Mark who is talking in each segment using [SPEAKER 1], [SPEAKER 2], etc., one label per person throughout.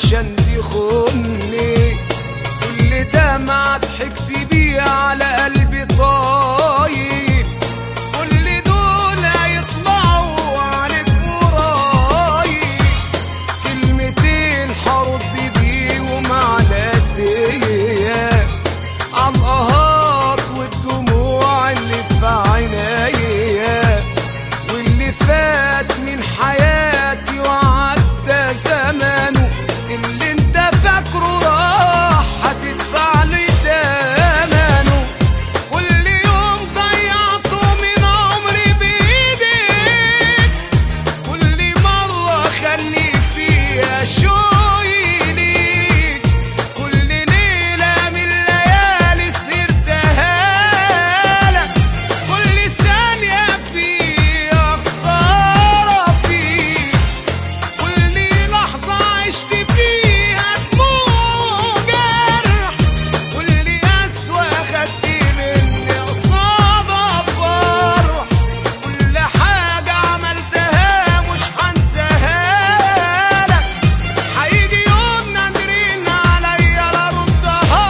[SPEAKER 1] عشان تخوني كل دمعة ضحكت بيه على قلبي طايب كل دول هيطلعوا عليك قريب كلمتين حرد بيهم على سيا عالقهات والدموع اللي في عينيا واللي فات من حياتي وعدى زمانه اللي انت فاكره راح هتدفع لي تمنه كل يوم ضيعته من عمري بايديك كل مرة خلي فيها شوي ليك كل ليلة من الليالي سرتها لك كل ثانية فيها خسارة فيك كل لحظة عشت فيها دموع جرح كل قسوة خدت مني قصادها فرح كل حاجة عملتها مش هنساها لك هيجي يوم نادرين عليا لا ردها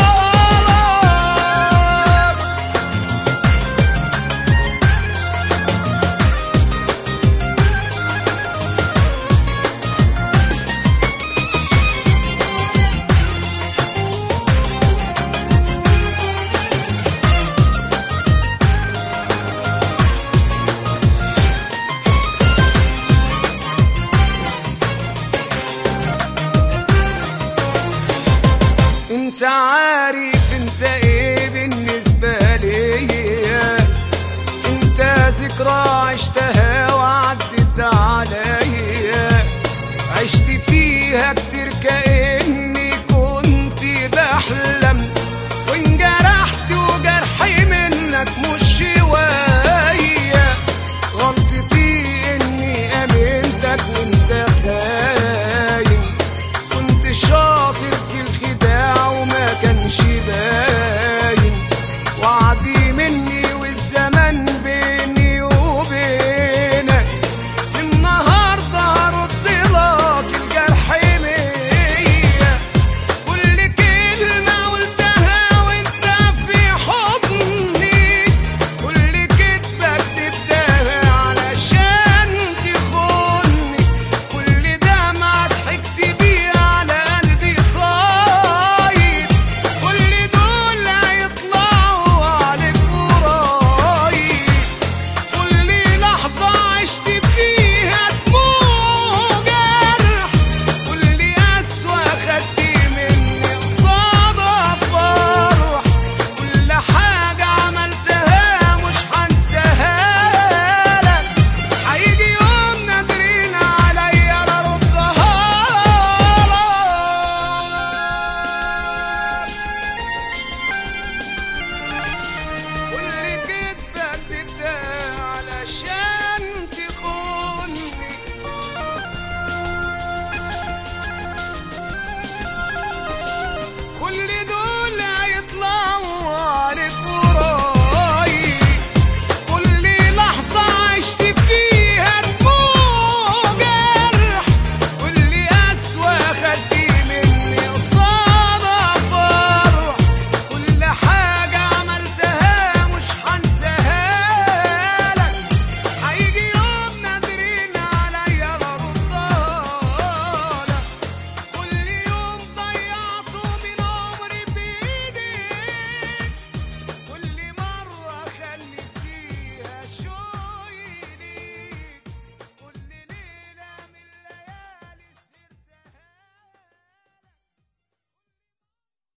[SPEAKER 1] لك انت عارف